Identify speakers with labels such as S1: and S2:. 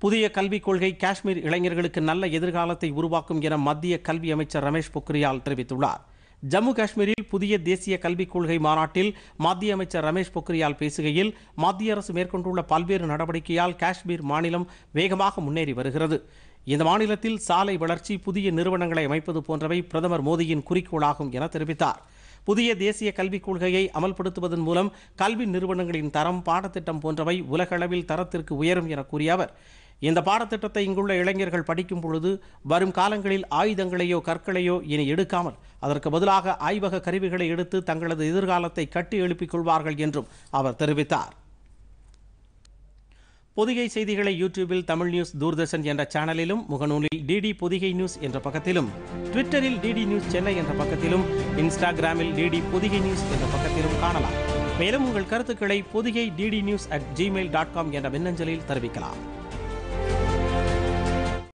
S1: புதிய கல்விக் கொள்கை காஷ்மீர் இளைஞர்களுக்கு நல்ல எதிர்காலத்தை உருவாக்கும் என மத்திய கல்வி அமைச்சர் ரமேஷ் பொக்ரியால் தெரிவித்துள்ளார் ஜம்மு காஷ்மீரில் புதிய தேசிய கல்விக் கொள்கை மாநாட்டில் மத்திய அமைச்சர் ரமேஷ் பொக்ரியால் பேசுகையில் மத்திய அரசு மேற்கொண்டுள்ள பல்வேறு நடவடிக்கையால் காஷ்மீர் மாநிலம் வேகமாக முன்னேறி வருகிறது இந்த மாநிலத்தில் சாலை வளர்ச்சி புதிய நிறுவனங்களை அமைப்பது போன்றவை பிரதமர் மோடியின் குறிக்கோளாகும் என தெரிவித்தார் புதிய தேசிய கல்விக் கொள்கையை அமல்படுத்துவதன் மூலம் கல்வி நிறுவனங்களின் தரம் பாடத்திட்டம் போன்றவை உலகளவில் தரத்திற்கு உயரும் என கூறிய அவர் இந்த பாடத்திட்டத்தை இங்குள்ள இளைஞர்கள் படிக்கும் பொழுது வரும் காலங்களில் ஆயுதங்களையோ கற்களையோ இனி எடுக்காமல் அதற்கு பதிலாக ஆய்வக கருவிகளை எடுத்து தங்களது எதிர்காலத்தை கட்டி எழுப்பிக் கொள்வார்கள் என்றும் அவர் தெரிவித்தார் பொதிகை செய்திகளை யூடியூபில் தமிழ் நியூஸ் தூர்தர்ஷன் என்ற சேனலிலும் முகநூலில் டிடி பொதிகை நியூஸ் என்ற பக்கத்திலும் ட்விட்டரில் டிடி நியூஸ் சென்னை என்ற பக்கத்திலும் இன்ஸ்டாகிராமில் டிடி பொதிகை நியூஸ் என்ற பக்கத்திலும் காணலாம் மேலும் உங்கள் கருத்துக்களை Pothigai DD news at Gmail dot com என்ற மின்னஞ்சலில் தெரிவிக்கலாம்